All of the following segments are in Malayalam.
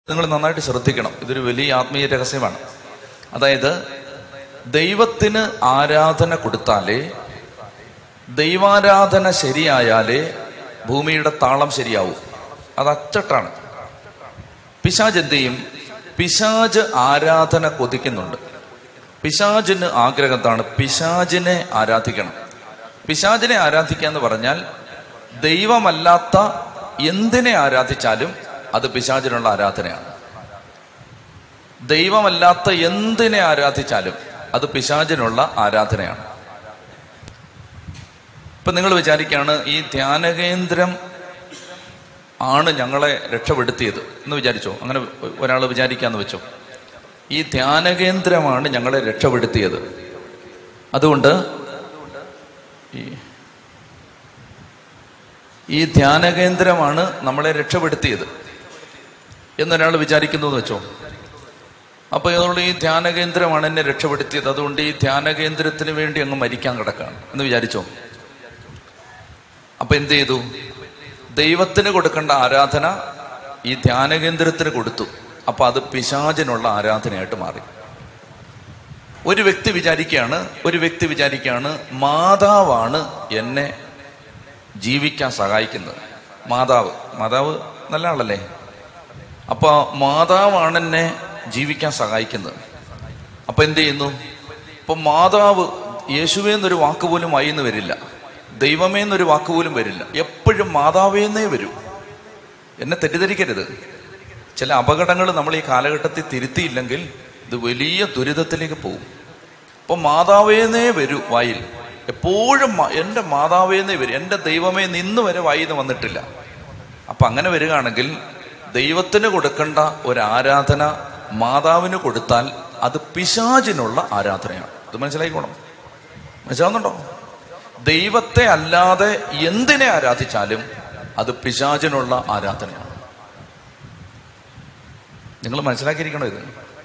നിങ്ങൾ നന്നായിട്ട് ശ്രദ്ധിക്കണം ഇതൊരു വലിയ ആത്മീയ രഹസ്യമാണ് അതായത് ദൈവത്തിന് ആരാധന കൊടുത്താലേ ദൈവാരാധന ശരിയായാലേ ഭൂമിയുടെ താളം ശരിയാവും അത് അച്ചട്ടാണ് പിശാജ് എന്ത് ചെയ്യും പിശാജ് ആരാധന കൊതിക്കുന്നുണ്ട് പിശാജിന് ആഗ്രഹം എന്താണ് പിശാജിനെ ആരാധിക്കണം പിശാജിനെ ആരാധിക്കുക എന്ന് പറഞ്ഞാൽ ദൈവമല്ലാത്ത എന്തിനെ ആരാധിച്ചാലും അത് പിശാചിനുള്ള ആരാധനയാണ് ദൈവമല്ലാത്ത എന്തിനെ ആരാധിച്ചാലും അത് പിശാചിനുള്ള ആരാധനയാണ് ഇപ്പൊ നിങ്ങൾ വിചാരിക്കുകയാണ് ഈ ധ്യാനകേന്ദ്രം ആണ് ഞങ്ങളെ രക്ഷപ്പെടുത്തിയത് എന്ന് വിചാരിച്ചോ അങ്ങനെ ഒരാൾ വിചാരിക്കാന്ന് വെച്ചോ ഈ ധ്യാനകേന്ദ്രമാണ് ഞങ്ങളെ രക്ഷപ്പെടുത്തിയത് അതുകൊണ്ട് ഈ ഈ ധ്യാനകേന്ദ്രമാണ് നമ്മളെ രക്ഷപ്പെടുത്തിയത് എന്നൊരാൾ വിചാരിക്കുന്നു എന്ന് വെച്ചോ അപ്പൊ അതുകൊണ്ട് ഈ ധ്യാനകേന്ദ്രമാണ് എന്നെ രക്ഷപ്പെടുത്തിയത് അതുകൊണ്ട് ഈ ധ്യാനകേന്ദ്രത്തിന് വേണ്ടി അങ്ങ് മരിക്കാൻ കിടക്കാണ് എന്ന് വിചാരിച്ചോ അപ്പൊ എന്ത് ചെയ്തു ദൈവത്തിന് കൊടുക്കേണ്ട ആരാധന ഈ ധ്യാനകേന്ദ്രത്തിന് കൊടുത്തു അപ്പൊ അത് പിശാചിനുള്ള ആരാധനയായിട്ട് മാറി ഒരു വ്യക്തി വിചാരിക്കുകയാണ് ഒരു വ്യക്തി വിചാരിക്കുകയാണ് മാതാവാണ് എന്നെ ജീവിക്കാൻ സഹായിക്കുന്നത് മാതാവ് മാതാവ് നല്ല ആളല്ലേ അപ്പൊ മാതാവാണ് എന്നെ ജീവിക്കാൻ സഹായിക്കുന്നത് അപ്പൊ എന്ത് ചെയ്യുന്നു ഇപ്പൊ മാതാവ് യേശുവേ എന്നൊരു വാക്ക് പോലും വായിന്ന് വരില്ല ദൈവമേ എന്നൊരു വാക്ക് പോലും വരില്ല എപ്പോഴും മാതാവേന്നേ വരൂ എന്നെ തെറ്റിദ്ധരിക്കരുത് ചില അപകടങ്ങൾ നമ്മൾ ഈ കാലഘട്ടത്തിൽ തിരുത്തിയില്ലെങ്കിൽ ഇത് വലിയ ദുരിതത്തിലേക്ക് പോകും അപ്പൊ മാതാവേന്നേ വരൂ വായിൽ എപ്പോഴും മ- എൻ്റെ മാതാവേന്നേ വരും എൻ്റെ ദൈവമേ നിന്ന് വരെ വായിന്ന് വന്നിട്ടില്ല അപ്പൊ അങ്ങനെ വരികയാണെങ്കിൽ ദൈവത്തിന് കൊടുക്കേണ്ട ഒരു ആരാധന മാതാവിന് കൊടുത്താൽ അത് പിശാചിനുള്ള ആരാധനയാണ് ഇത് മനസ്സിലായിക്കോണം മനസ്സിലാവുന്നുണ്ടോ ദൈവത്തെ അല്ലാതെ എന്തിനെ ആരാധിച്ചാലും അത് പിശാചിനുള്ള ആരാധനയാണ് നിങ്ങൾ മനസ്സിലാക്കിയിരിക്കണോ ഇത്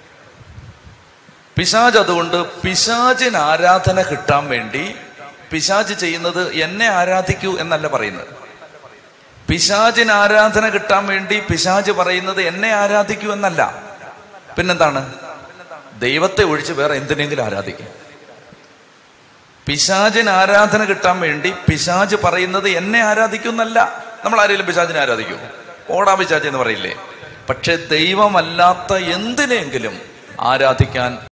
പിശാജ് അതുകൊണ്ട് പിശാചിന് ആരാധന കിട്ടാൻ വേണ്ടി പിശാജ് ചെയ്യുന്നത് എന്നെ ആരാധിക്കൂ എന്നല്ല പറയുന്നത് പിശാചിന് ആരാധന കിട്ടാൻ വേണ്ടി പിശാജ് പറയുന്നത് എന്നെ ആരാധിക്കൂ എന്നല്ല പിന്നെന്താണ് ദൈവത്തെ ഒഴിച്ച് വേറെ എന്തിനെങ്കിലും ആരാധിക്കും പിശാചിന് ആരാധന കിട്ടാൻ വേണ്ടി പിശാജ് പറയുന്നത് എന്നെ ആരാധിക്കൂ എന്നല്ല നമ്മൾ ആരെങ്കിലും പിശാചിനെ ആരാധിക്കൂ ഓടാ പിശാജ് എന്ന് പറയില്ലേ പക്ഷെ ദൈവമല്ലാത്ത എന്തിനെങ്കിലും ആരാധിക്കാൻ